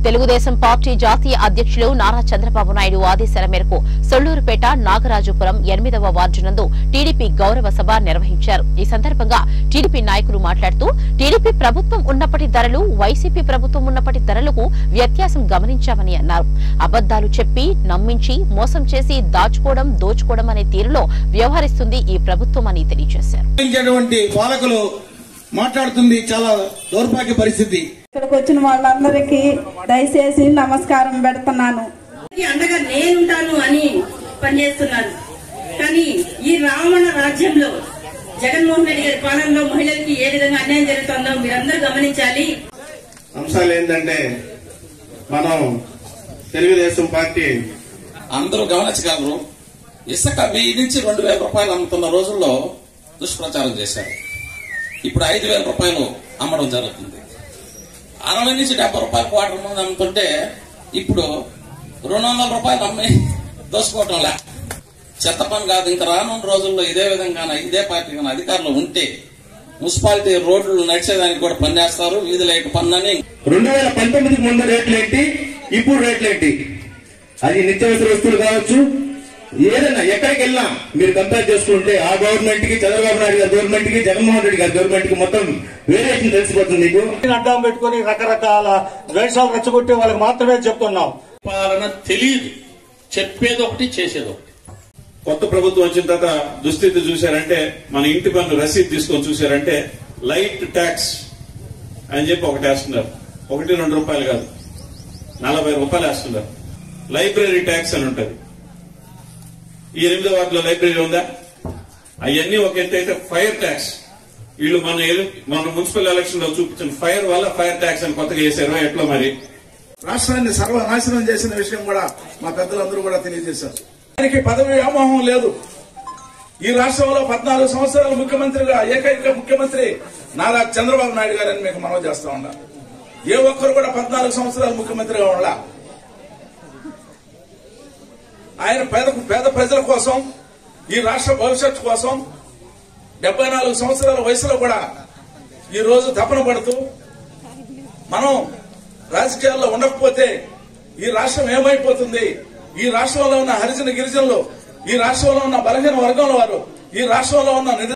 Telugu Desam party జాతీయ అధ్యక్షులు నారా చంద్రబాబు నాయుడు ఆదేశాల మేరకు సొళ్లూరుపేట నాగరాజుపురం ఎనిమిదవ వార్డు నందు టీడీపీ గౌరవ సభ నిర్వహించారు ఈ సందర్భంగా టీడీపీ నాయకులు మాట్లాడుతూ టీడీపీ ప్రభుత్వం ఉన్నప్పటి ధరలు వైసీపీ ప్రభుత్వం ఉన్నప్పటి ధరలకు వ్యత్యాసం గమనించామని అన్నారు అబద్దాలు చెప్పి నమ్మించి మోసం చేసి దాచుకోవడం దోచుకోవడం అనే తీరులో వ్యవహరిస్తుంది ఈ ప్రభుత్వం అని తెలియజేశారు ఇచ్చేటువంటి పాలకులు మాట్లాడుతుంది చాలా దౌర్భాగ్య పరిస్థితి ఇక్కడికి వచ్చిన వాళ్ళందరికీ దయచేసి నమస్కారం పెడుతున్నాను అందరికీ అండగా నేనుంటాను అని పనిచేస్తున్నారు కానీ ఈ రావణ రాజ్యంలో జగన్మోహన్ రెడ్డి గారి పాలనలో మహిళలకి ఏ విధంగా అన్యాయం జరుగుతుందో మీరందరూ గమనించాలి అంశాలు ఏంటంటే మనం తెలుగుదేశం పార్టీ అందరూ గమనించగలరు ఇసుక వెయ్యి నుంచి రెండు వేల రూపాయలు అమ్ముతున్న రోజుల్లో దుష్ప్రచారం చేశారు ఇప్పుడు ఐదు వేల రూపాయలు అమ్మడం జరుగుతుంది అరవై నుంచి డెబ్బై రూపాయలు క్వార్టర్ మంది అమ్ముతుంటే ఇప్పుడు రెండు వందల రూపాయలు అమ్మి దోసుకోవటం లే చెత్త పని కాదు ఇంకా రానున్న రోజుల్లో ఇదే విధంగా ఇదే పార్టీ కానీ అధికారులు ఉంటే మున్సిపాలిటీ రోడ్లు నడిచేదానికి కూడా పనిచేస్తారు వీధి లైట్ పన్నని రెండు వేల పంతొమ్మిదికి ముందు రేట్లేంటి ఇప్పుడు రేట్లేంటి అది నిత్యావసర వస్తువులు కావచ్చు ఏదైనా ఎక్కడికి వెళ్ళినా మీరు కంపేర్ చేసుకుంటే ఆ గవర్నమెంట్ కి చంద్రబాబు నాయుడు గారి గవర్నమెంట్ కి జగన్మోహన్ రెడ్డి గారి గవర్నమెంట్ కి మొత్తం వేరియేషన్ తెలిసిపోతుంది నీకు అడ్డం పెట్టుకుని రకరకాల ద్వేషాలు రెచ్చగొట్టి వాళ్ళకి మాత్రమే చెప్తున్నాం పాలన తెలియదు చెప్పేది ఒకటి చేసేది ఒకటి కొత్త ప్రభుత్వం వచ్చిన తర్వాత దుస్థితి చూశారంటే మన ఇంటి పన్ను రసీదు తీసుకొని చూశారంటే లైట్ ట్యాక్స్ అని చెప్పి ఒకటి వేస్తున్నారు ఒకటి రెండు రూపాయలు కాదు నలభై రూపాయలు వేస్తున్నారు లైబ్రరీ ట్యాక్స్ అని ఉంటది ఈ ఎనిమిదో వార్డులో లైబ్రరీ ఉందా అవన్నీ ఒక ఎత్తు అయితే ఫైర్ ట్యాక్స్ వీళ్ళు మన ఎలు- మన మున్సిపల్ ఎలక్షన్ లో చూపించిన ఫైర్ వల్ల ఫైర్ ట్యాక్స్ అని కొత్తగా చేశారు ఎట్లా మరి రాష్ట్రాన్ని సర్వనాశనం చేసిన విషయం కూడా మా పెద్దలందరూ కూడా తెలియజేశారు ఆయనకి పదవి వ్యామోహం లేదు ఈ రాష్ట్రంలో పద్నాలుగు సంవత్సరాలు ముఖ్యమంత్రిగా ఏకైక ముఖ్యమంత్రి నారా చంద్రబాబు నాయుడు గారని మీకు మనవి చేస్తా ఉన్నా ఏ ఒక్కరు కూడా పద్నాలుగు సంవత్సరాలు ముఖ్యమంత్రిగా ఉండాల ఆయన పేద పేద ప్రజల కోసం ఈ రాష్ట్ర భవిష్యత్తు కోసం డెబ్బై నాలుగు సంవత్సరాల వయసులో కూడా ఈ రోజు తపన పడుతూ మనం రాజకీయాల్లో ఉండకపోతే ఈ రాష్ట్రం ఏమైపోతుంది ఈ రాష్ట్రంలో ఉన్న హరిజన గిరిజనులు ఈ రాష్ట్రంలో ఉన్న బలహీన వర్గంలో వారు ఈ రాష్ట్రంలో ఉన్న నిధి